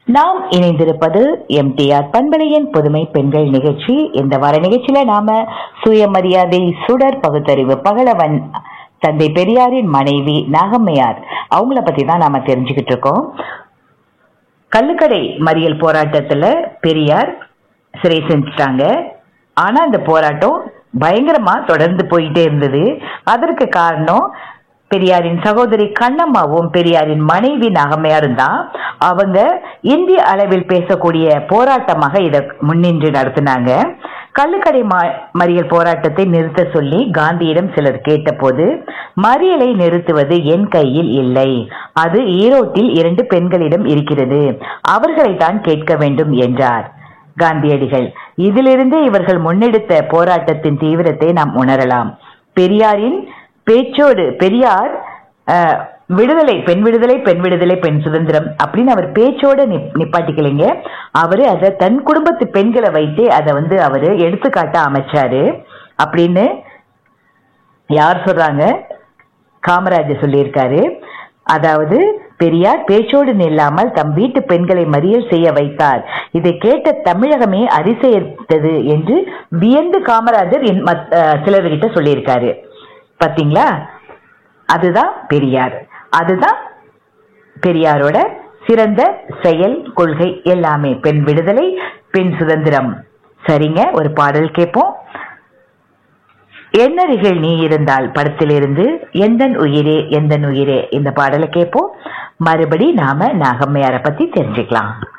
நாம் இணைந்திருப்பது எம்டிஆர் பண்பலையின் புதுமை பெண்கள் நிகழ்ச்சி இந்த வார நிகழ்ச்சியில நாம சுயமரியாதை சுடர் பகுத்தறிவு பகலவன் தந்தை பெரியாரின் மனைவி நாகம்மையார் அவங்கள பத்தி தான் நாம தெரிஞ்சுக்கிட்டு இருக்கோம் கள்ளுக்கடை மறியல் போராட்டத்துல பெரியார் சிறை செஞ்சுட்டாங்க ஆனா இந்த போராட்டம் பயங்கரமா தொடர்ந்து போயிட்டே இருந்தது அதற்கு காரணம் பெரியாரின் சகோதரி கண்ணம்மாவும் பெரியாரின் மனைவி நாகம்மையாரும் தான் அவங்க இந்திய அளவில் பேசக்கூடிய போராட்டமாக இதை முன்னின்று நடத்தினாங்க கள்ளுக்கடை மா- மறியல் போராட்டத்தை நிறுத்த சொல்லி காந்தியிடம் சிலர் கேட்டபோது மறியலை நிறுத்துவது என் கையில் இல்லை அது ஈரோட்டில் இரண்டு பெண்களிடம் இருக்கிறது அவர்களை தான் கேட்க வேண்டும் என்றார் காந்தியடிகள் இதிலிருந்தே இவர்கள் முன்னெடுத்த போராட்டத்தின் தீவிரத்தை நாம் உணரலாம் பெரியாரின் பேச்சோடு பெரியார் அஹ், விடுதலை பெண் விடுதலை பெண் விடுதலை பெண் சுதந்திரம் அப்படின்னு அவர் பேச்சோட நிப்- நிப்பாட்டிக்கலைங்க அவரு அதை தன் குடும்பத்து பெண்களை வைத்து அதை வந்து அவரு எடுத்துக்காட்ட அமைச்சாரு அப்படின்னு யார் சொல்றாங்க காமராஜர் சொல்லியிருக்காரு அதாவது பெரியார் பேச்சோடு நில்லாமல் தம் வீட்டு பெண்களை மறியல் செய்ய வைத்தார் இதை கேட்ட தமிழகமே அதிசயித்தது என்று வியந்து காமராஜர் என் மத்- அஹ் சிலர்கிட்ட சொல்லியிருக்காரு பாத்தீங்களா அதுதான் பெரியார் அதுதான் பெரியாரோட சிறந்த செயல் கொள்கை எல்லாமே பெண் விடுதலை பெண் சுதந்திரம் சரிங்க ஒரு பாடல் கேட்போம் எண்ணறிகள் நீ இருந்தால் படத்திலிருந்து எந்தன் உயிரே எந்தன் உயிரே இந்த பாடலை கேட்போம் மறுபடி நாம நாகம்மையாரை பத்தி தெரிஞ்சுக்கலாம்